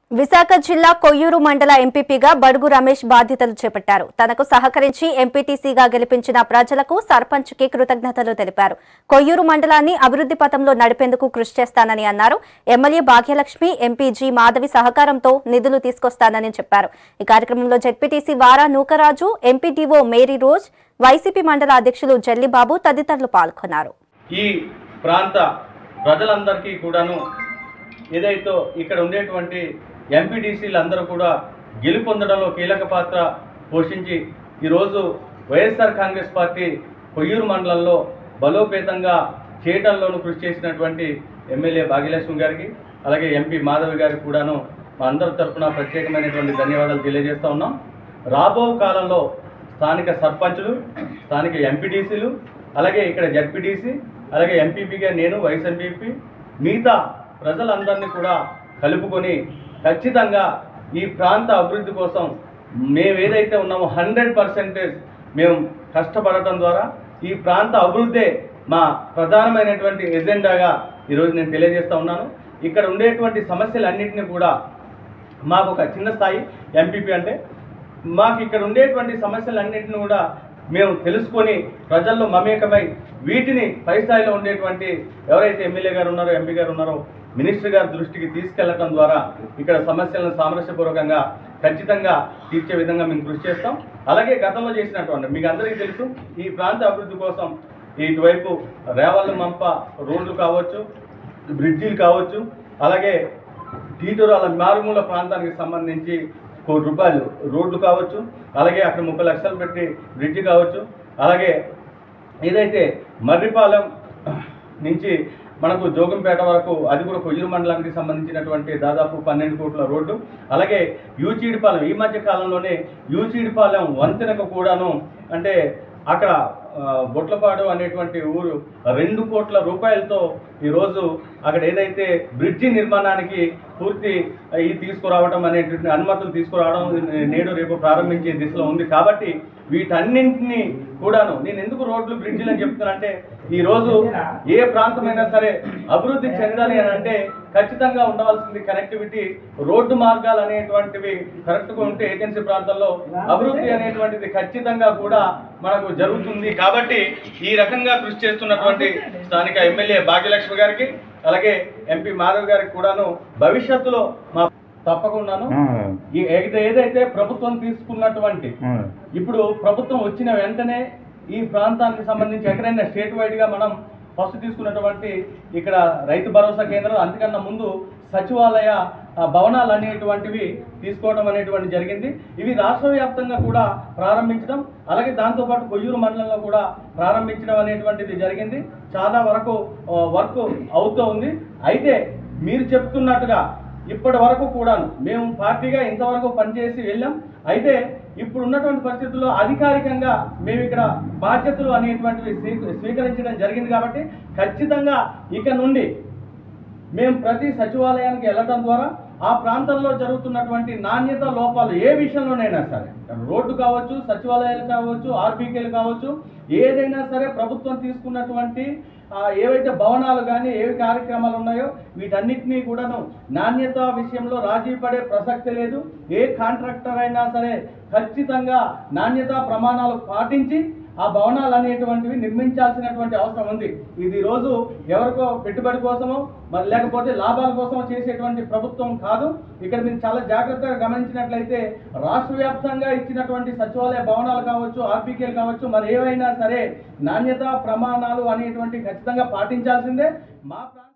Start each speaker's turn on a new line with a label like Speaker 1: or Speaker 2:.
Speaker 1: విశాఖ జిల్లా కొయ్యూరు మండల ఎంపీపీగా బడుగు రమేష్ బాధ్యతలు చేపట్టారు తనకు సహకరించి ఎంపీటీసీగా గెలిపించిన ప్రజలకు సర్పంచ్కి కృతజ్ఞతలు తెలిపారు కొయ్యూరు మండలాన్ని అభివృద్ధి పథంలో నడిపేందుకు కృషి చేస్తానని అన్నారు MLA Bhagyalakshmi MP G Madhavi సహకారంతో నిధులు తీసుకొస్తానని చెప్పారు ఈ కార్యక్రమంలో ZPTC Vara Nookaraju MPDO Mary Rose YCP మండల అధ్యక్షులు జల్లిబాబు తదితరులు పాల్గొన్నారు
Speaker 2: ఈ ప్రాంత ప్రజలందరికీ కూడాను ఏదైతే ఇక్కడ ఉండేటువంటి ఎంపీటీసీలు అందరూ కూడా గెలుపొందడంలో కీలక పాత్ర పోషించి ఈరోజు వైఎస్ఆర్ కాంగ్రెస్ పార్టీ కొయ్యూరు మండలంలో బలోపేతంగా చేయటంలోనూ కృషి చేసినటువంటి ఎమ్మెల్యే భాగ్యలక్ష్మి గారికి అలాగే ఎంపీ మాధవి గారికి కూడాను మా అందరి తరఫున ప్రత్యేకమైనటువంటి ధన్యవాదాలు తెలియజేస్తా ఉన్నాం రాబో కాలంలో స్థానిక సర్పంచులు స్థానిక ఎంపీటీసీలు అలాగే ఇక్కడ జడ్పీటీసీ అలాగే ఎంపీపీగా నేను వైస్ ఎంపీపీ మిగతా ప్రజలందరినీ కూడా కలుపుకొని ఖచ్చితంగా ఈ ప్రాంత అభివృద్ధి కోసం మేము ఏదైతే ఉన్నామో హండ్రెడ్ పర్సెంటేజ్ మేము కష్టపడటం ద్వారా ఈ ప్రాంత అభివృద్ధే మా ప్రధానమైనటువంటి ఎజెండాగా ఈరోజు నేను తెలియజేస్తా ఉన్నాను ఇక్కడ ఉండేటువంటి సమస్యలన్నింటినీ కూడా మాకు ఒక చిన్న స్థాయి ఎంపీపీ అంటే మాకు ఇక్కడ ఉండేటువంటి సమస్యలన్నింటినీ కూడా మేము తెలుసుకొని ప్రజల్లో మమేకమై వీటిని పై స్థాయిలో ఉండేటువంటి ఎవరైతే ఎమ్మెల్యే గారు ఉన్నారో ఎంపీ గారు ఉన్నారో మినిస్టర్ గారి దృష్టికి తీసుకెళ్లడం ద్వారా ఇక్కడ సమస్యలను సామరస్యపూర్వకంగా ఖచ్చితంగా తీర్చే విధంగా మేము కృషి చేస్తాం అలాగే గతంలో చేసినటువంటి మీకు అందరికీ తెలుసు ఈ ప్రాంత అభివృద్ధి కోసం ఇటువైపు రేవల్ల మంప రోడ్లు కావచ్చు బ్రిడ్జీలు కావచ్చు అలాగే టీటూరాల మారుమూల ప్రాంతానికి సంబంధించి కోటి రూపాయలు రోడ్లు కావచ్చు అలాగే అక్కడ ముప్పై లక్షలు పెట్టి బ్రిడ్జి కావచ్చు అలాగే ఏదైతే మర్రిపాలెం నుంచి మనకు జోగంపేట వరకు అది కూడా కొయ్యూరు మండలానికి సంబంధించినటువంటి దాదాపు పన్నెండు కోట్ల రోడ్డు అలాగే యూచీడిపాలెం ఈ మధ్య కాలంలోనే యూచీడిపాలెం వంతెనకు కూడాను అంటే అక్కడ ఆ, బొట్లపాడు అనేటువంటి ఊరు రెండు కోట్ల రూపాయలతో ఈరోజు అక్కడ ఏదైతే బ్రిడ్జి నిర్మాణానికి పూర్తి ఈ తీసుకురావడం అనేటువంటి అనుమతులు తీసుకురావడం నేడు రేపు ప్రారంభించే దిశలో ఉంది కాబట్టి వీటన్నింటినీ కూడాను నేను ఎందుకు రోడ్లు బ్రిడ్జిలు అని చెప్తున్నానంటే ఈ రోజు ఏ ప్రాంతమైనా సరే అభివృద్ధి చెందాలి అని అంటే ఖచ్చితంగా ఉండవలసింది కనెక్టివిటీ రోడ్డు మార్గాలు అనేటువంటివి కరెక్ట్గా ఉంటే ఏజెన్సీ ప్రాంతాల్లో అభివృద్ధి అనేటువంటిది ఖచ్చితంగా కూడా మనకు జరుగుతుంది కాబట్టి ఈ రకంగా కృషి చేస్తున్నటువంటి స్థానిక ఎమ్మెల్యే భాగ్యలక్ష్మి గారికి అలాగే ఎంపీ మాధవ్ గారికి కూడాను భవిష్యత్తులో మా తప్పకుండాను ఈ ఏదైతే- ఏదైతే ప్రభుత్వం తీసుకున్నటువంటి ఇప్పుడు ప్రభుత్వం వచ్చిన వెంటనే ఈ ప్రాంతానికి సంబంధించి ఎక్కడైనా స్టేట్ వైడ్గా మనం ఫస్ట్ తీసుకున్నటువంటి ఇక్కడ రైతు భరోసా కేంద్రం అంతకన్నా ముందు సచివాలయ ఆ, భవనాలు అనేటువంటివి తీసుకోవడం అనేటువంటి జరిగింది ఇవి రాష్ట్ర వ్యాప్తంగా కూడా ప్రారంభించడం అలాగే దాంతోపాటు కొయ్యూరు మండలంలో కూడా ప్రారంభించడం అనేటువంటిది జరిగింది చాలా వరకు ఆ, వర్క్ అవుతూ ఉంది అయితే మీరు చెప్తున్నట్టుగా ఇప్పటి వరకు కూడాను మేము పార్టీగా ఇంతవరకు పనిచేసి వెళ్ళాం అయితే ఇప్పుడు ఉన్నటువంటి పరిస్థితుల్లో అధికారికంగా మేము ఇక్కడ బాధ్యతలు అనేటువంటివి స్వీ- స్వీకరించడం జరిగింది కాబట్టి ఖచ్చితంగా ఇక నుండి మేము ప్రతి సచివాలయానికి వెళ్ళడం ద్వారా ఆ ప్రాంతంలో జరుగుతున్నటువంటి నాణ్యత లోపాలు ఏ విషయంలోనైనా సరే రోడ్డు కావచ్చు సచివాలయాలు కావచ్చు ఆర్బీకేలు కావచ్చు ఏదైనా సరే ప్రభుత్వం తీసుకున్నటువంటి ఆ, ఏవైతే భవనాలు కానీ ఏవి కార్యక్రమాలు ఉన్నాయో వీటన్నిటినీ కూడాను నాణ్యత విషయంలో రాజీ పడే ప్రసక్తి లేదు ఏ కాంట్రాక్టర్ అయినా సరే ఖచ్చితంగా నాణ్యత ప్రమాణాలు పాటించి ఆ భవనాలు అనేటువంటివి నిర్మించాల్సినటువంటి అవసరం ఉంది ఇది రోజు ఎవరికో పెట్టుబడి కోసమో మరి లేకపోతే లాభాల కోసమో చేసేటువంటి ప్రభుత్వం కాదు ఇక్కడ మీరు చాలా జాగ్రత్తగా గమనించినట్లయితే రాష్ట్ర వ్యాప్తంగా ఇచ్చినటువంటి సచివాలయ భవనాలు కావచ్చు ఆర్పీకేలు కావచ్చు మరి ఏవైనా సరే నాణ్యత ప్రమాణాలు అనేటువంటి ఖచ్చితంగా పాటించాల్సిందే మా ప్రా-